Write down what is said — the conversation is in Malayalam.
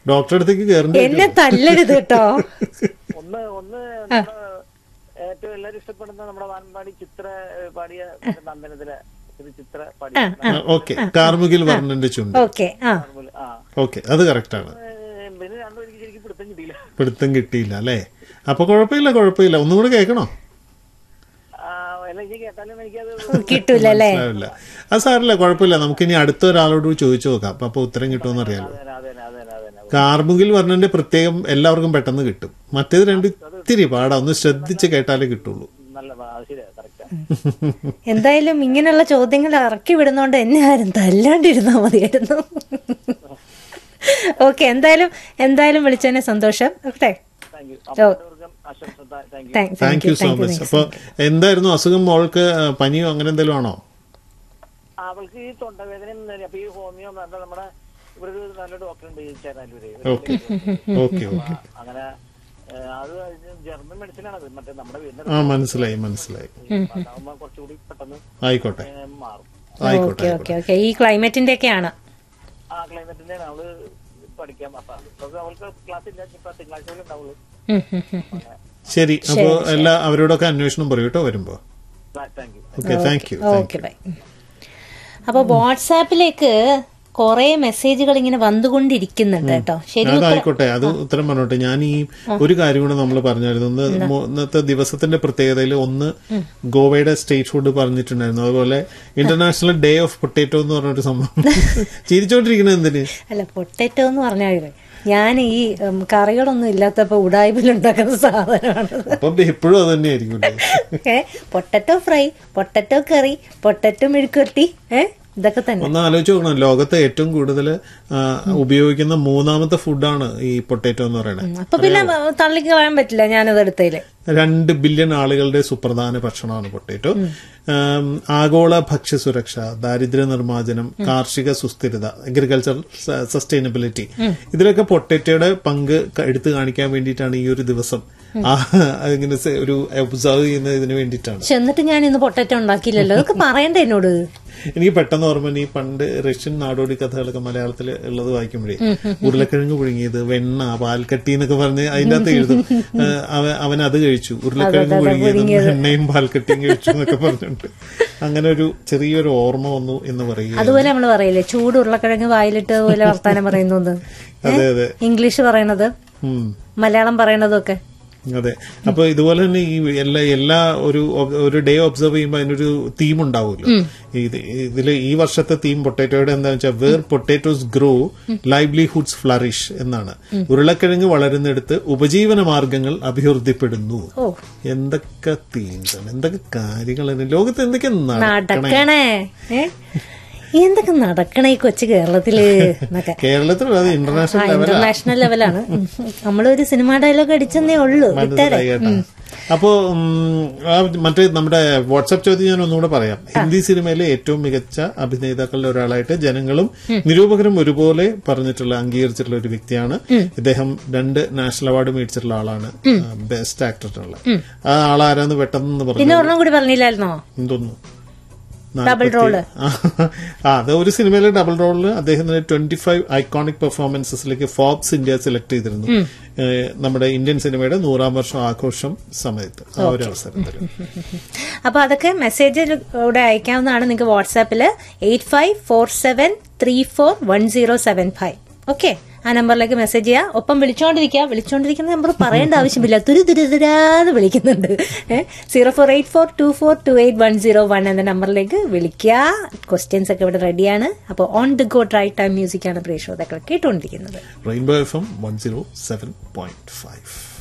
ഡോക്ടറെ അടുത്തേക്ക് കയറേണ്ടി വരും. എന്നെ തല്ലരുത് കേട്ടോ ഒന്ന് ഒന്ന് നമ്മുടെ ഏറ്റവും എല്ലാരും ഇഷ്ടപ്പെടുന്ന നമ്മുടെ വാൻപാടി ചിത്ര ഏഹ്, പാടിയ നന്ദനത്തിലെ ഒരു ചിത്ര പാടിയ ആ, ഓക്കെ കാർമുകിൽ വർണ്ണന്റെ ചുണ്ട് ഓക്കെ ആ ആ ഓക്കെ അത് കറക്റ്റ് ആണ് ഏഹ്, പിന്നെ രണ്ടും എനിക്ക് ശരിക്കും പിടുത്തം കിട്ടിയില്ല പിടുത്തം കിട്ടിയില്ല അല്ലേ അപ്പൊ കുഴപ്പമില്ല കുഴപ്പമില്ല ഒന്നും കൂടെ കേൾക്കണോ ആ, അല്ല ഇനി കേട്ടാലും എനിക്കത് കിട്ടൂല അല്ലേ മനസ്സിലാവില്ല അത് സാറില്ല കുഴപ്പമില്ല നമുക്ക് ഇനി അടുത്ത ഒരാളോട് ചോദിച്ചു നോക്കാം അപ്പൊ അപ്പൊ ഉത്തരം കിട്ടുമെന്ന് അറിയാലോ അതന്നെ അതന്നെ അതന്നെ അതന്നെ കാർമുകിൽ വർണ്ണന്റെ പ്രത്യേകം എല്ലാവർക്കും പെട്ടെന്ന് കിട്ടും മറ്റേത് രണ്ട് ഇത്തിരി പാടാ ഒന്ന് ശ്രദ്ധിച്ച് കേട്ടാലേ കിട്ടുള്ളൂ നല്ല അത് ശരിയാ കറക്റ്റാ എന്തായാലും ഇങ്ങനെയുള്ള ചോദ്യങ്ങൾ ഇറക്കി വിടുന്നോണ്ട് എന്നെ ആരും തല്ലാണ്ടിരുന്നാ മതിയായിരുന്നു ഓക്കെ എന്തായാലും എന്തായാലും വിളിച്ചതിനെ സന്തോഷം ഓക്കെ താങ്ക് യു അപ്പോഴവർക്കും ആശംസ thank you thank thank you so much അപ്പൊ എന്തായിരുന്നു അസുഖം മോൾക്ക് ആ, പനിയോ അങ്ങനെ എന്തെങ്കിലും ആണോ അവൾക്ക് ഈ തൊണ്ടവേദനയും തന്നെ. അപ്പൊ ഈ ഹോമിയോ നല്ല നമ്മുടെ ഇവിടെ ഒരു നല്ല ഡോക്ടർ ഉണ്ട് ഈ ചേരാലൂര് ഓക്കെ ഓക്കെ ഓക്കെ അങ്ങനെ ഏഹ്, അത് ജർമ്മൻ മെഡിസിൻ ആണത് മറ്റേ നമ്മുടെ വീടിന്റെ ആ മനസ്സിലായി മനസ്സിലായി അതാവുമ്പോ കുറച്ചുകൂടി പെട്ടെന്ന് ആയിക്കോട്ടെ ഏഹ്, മാറും ആയിക്കോട്ടെ ഓക്കെ ഓക്കെ ഓക്കെ ഈ ക്ലൈമറ്റിന്റെ ഒക്കെയാണ് ആ ക്ലൈമറ്റിന്റെ അവള് പഠിക്കാൻ അപ്പൊ ഇപ്പൊ അവൾക്ക് ക്ലാസ് ഇല്ല ഇപ്പൊ തിങ്കളാഴ്ച പോലും ഉണ്ടാവുള്ളൂ ഉം, ഉം, ഉം. ശരി അപ്പോ എല്ലാ അവരോടൊക്കെ അന്വേഷണം പറയൂ കേട്ടോ വരുമ്പോ thank you okay thank you okay bye അപ്പൊ വാട്സാപ്പിലേക്ക് കുറെ മെസ്സേജുകൾ ഇങ്ങനെ വന്നുകൊണ്ടിരിക്കുന്നുണ്ട് കേട്ടോ ശരി അതായിക്കോട്ടെ അത് ഉത്തരം പറഞ്ഞോട്ടെ ഞാൻ ഈ ഒരു കാര്യം കൂടെ നമ്മൾ പറഞ്ഞായിരുന്നു ഒന്ന് മോ- ഇന്നത്തെ ദിവസത്തിന്റെ പ്രത്യേകതയിൽ ഒന്ന് ഗോവയുടെ സ്റ്റേറ്റ് ഫുഡ് പറഞ്ഞിട്ടുണ്ടായിരുന്നു അതുപോലെ ഇന്റർനാഷണൽ ഡേ ഓഫ് പൊട്ടേറ്റോ എന്ന് പറഞ്ഞൊരു സംഭവം ചിരിച്ചോണ്ടിരിക്കുന്നത് എന്തിന് അല്ല പൊട്ടറ്റോ എന്ന് പറഞ്ഞാൽ ഞാൻ ഈ ഉം, കറികളൊന്നും ഇല്ലാത്തപ്പോ ഉടായ്പിലുണ്ടാക്കുന്ന സാധനമാണ് അപ്പം എപ്പോഴും അത് തന്നെയായിരിക്കും ഏ potato fry potato curry potato മെഴുക്കുവരട്ടി ഏ ഇതൊക്കെ തന്നെ ഒന്ന് ആലോചിച്ച് നോക്കണം ലോകത്തെ ഏറ്റവും കൂടുതൽ ഉപയോഗിക്കുന്ന മൂന്നാമത്തെ ഫുഡാണ് ഈ പൊട്ടേറ്റോ എന്ന് പറയുന്നത് അപ്പൊ പിന്നെ തള്ളിക്ക് കളയാൻ പറ്റില്ല ഞാനത് എടുത്തതില് രണ്ട് ബില്യൺ ആളുകളുടെ സുപ്രധാന ഭക്ഷണമാണ് പൊട്ടേറ്റോ ആം, ആഗോള ഭക്ഷ്യസുരക്ഷ ദാരിദ്ര്യ നിർമ്മാർജ്ജനം കാർഷിക സുസ്ഥിരത അഗ്രികൾച്ചർ സസ്റ്റൈനബിലിറ്റി ഇതിലൊക്കെ പൊട്ടേറ്റോയുടെ പങ്ക് ക- എടുത്തു കാണിക്കാൻ വേണ്ടിയിട്ടാണ് ഈ ഒരു ദിവസം ആ, ഇങ്ങനെ സെ- ഒരു ഒബ്സർവ് ചെയ്യുന്നതിന് വേണ്ടിയിട്ടാണ് പക്ഷെ എന്നിട്ട് ഞാൻ ഇന്ന് പൊട്ടറ്റോ ഉണ്ടാക്കിയില്ലല്ലോ അതൊക്കെ പറയണ്ടേ എന്നോട് എനിക്ക് പെട്ടെന്ന് ഓർമ്മ ഈ പണ്ട് റഷ്യൻ നാടോടി കഥകളൊക്കെ മലയാളത്തിൽ ഉള്ളത് വായിക്കുമ്പോഴേ ഉരുളക്കിഴങ്ങ് പുഴുങ്ങിയത് വെണ്ണ പാൽക്കട്ടി എന്നൊക്കെ പറഞ്ഞ് അതിന്റെ അകത്ത് എഴുതും ഏഹ് അവ- അവൻ അത് കഴിച്ചു ഉരുളക്കിഴങ്ങ് പുഴുങ്ങിയതും വെണ്ണയും പാൽക്കട്ടിയും കഴിച്ചു എന്നൊക്കെ പറഞ്ഞിട്ടുണ്ട് അങ്ങനെ ഒരു ചെറിയൊരു ഓർമ്മ വന്നു എന്ന് പറയുക അതുപോലെ നമ്മൾ പറയില്ലേ ചൂട് ഉരുളക്കിഴങ്ങ് വായിലിട്ട് പോലെ വർത്താനം പറയുന്നു അതെ അതെ ഇംഗ്ലീഷ് പറയണത് ഉം മലയാളം പറയണതും ഒക്കെ അതെ അപ്പൊ ഇതുപോലെ തന്നെ ഈ എല്ലാ എല്ലാ ഒരു ഒബ്- ഒരു ഡേ ഒബ്സർവ് ചെയ്യുമ്പോൾ അതിനൊരു തീം ഉണ്ടാവുമല്ലോ ഇത് ഇതിൽ ഈ വർഷത്തെ തീം പൊട്ടേറ്റോയുടെ എന്താണെന്ന് വെച്ചാൽ where potatoes grow livelihoods flourish എന്നാണ് ഉരുളക്കിഴങ്ങ് വളരുന്നിടത്ത് ഉപജീവന മാർഗങ്ങൾ അഭിവൃദ്ധിപ്പെടുന്നു ഓ എന്തൊക്കെ തീംസ് എന്തൊക്കെ കാര്യങ്ങളാണ് ലോകത്ത് എന്തൊക്കെ നടക്കണേ നടക്കണേ ഏ എന്തൊക്കെ നടക്കണേ ഈ കൊച്ചു കേരളത്തില് എന്നൊക്കെ കേരളത്തിൽ അത് ഇന്റർനാഷണൽ ലെവലാണ് ഇന്റർനാഷണൽ ലെവലാണ് ഉം. നമ്മളൊരു സിനിമ ഡയലോഗ് അടിച്ചെന്നേ ഉള്ളൂ വിട്ടാരെ മനസ്സിലായി കേട്ടോ അപ്പോ ഉം, ആ മറ്റേ നമ്മുടെ വാട്സാപ്പ് ചോദ്യം ഞാൻ ഒന്നുകൂടെ പറയാം ഹിന്ദി സിനിമയിലെ ഏറ്റവും മികച്ച അഭിനേതാക്കളിൽ ഒരാളായിട്ട് ജനങ്ങളും നിരൂപകരും ഒരുപോലെ പറഞ്ഞിട്ടുള്ള അംഗീകരിച്ചിട്ടുള്ള ഒരു വ്യക്തിയാണ് ഇദ്ദേഹം രണ്ട് നാഷണൽ അവാർഡ് മേടിച്ചിട്ടുള്ള ആളാണ് ബെസ്റ്റ് ആക്ടറിനുള്ള ആ ആളാരാന്ന് പെട്ടെന്ന് പറഞ്ഞു പിന്നെ ഒരെണ്ണം കൂടി പറഞ്ഞില്ലായിരുന്നോ എന്തോന്നു ഡബിൾ റോള് ആ അത് ഒരു സിനിമയിലെ ഡബിൾ റോളിൽ അദ്ദേഹത്തിന് ട്വന്റി ഫൈവ് ഐക്കോണിക് പെർഫോമൻസസിലേക്ക് ഫോബ്സ് ഇന്ത്യ സെലക്ട് ചെയ്തിരുന്നു ഏഹ് നമ്മുടെ ഇന്ത്യൻ സിനിമയുടെ നൂറാം വർഷം ആഘോഷം സമയത്ത് ആ ഒരു അവസരത്തിൽ അപ്പൊ അതൊക്കെ മെസ്സേജിലൂടെ അയക്കാവുന്നതാണ് നിങ്ങൾക്ക് വാട്സാപ്പില് eight five four seven three four one zero seven five okay ആ നമ്പറിലേക്ക് മെസ്സേജ് ചെയ്യുക ഒപ്പം വിളിച്ചോണ്ടിരിക്കുക വിളിച്ചോണ്ടിരിക്കുന്ന നമ്പർ പറയേണ്ട ആവശ്യമില്ല തുരു തുരുതുരാന്ന് വിളിക്കുന്നുണ്ട് zero four eight four two four two eight one zero one എന്ന നമ്പറിലേക്ക് വിളിക്കുക ക്വസ്റ്റ്യൻസ് ഒക്കെ ഇവിടെ റെഡിയാണ് അപ്പോൾ on the go try time മ്യൂസിക്കാണ് പ്രിയ ശ്രോതാക്കൾ കേട്ടുകൊണ്ടിരിക്കുന്നത് rainbow F M one zero seven point five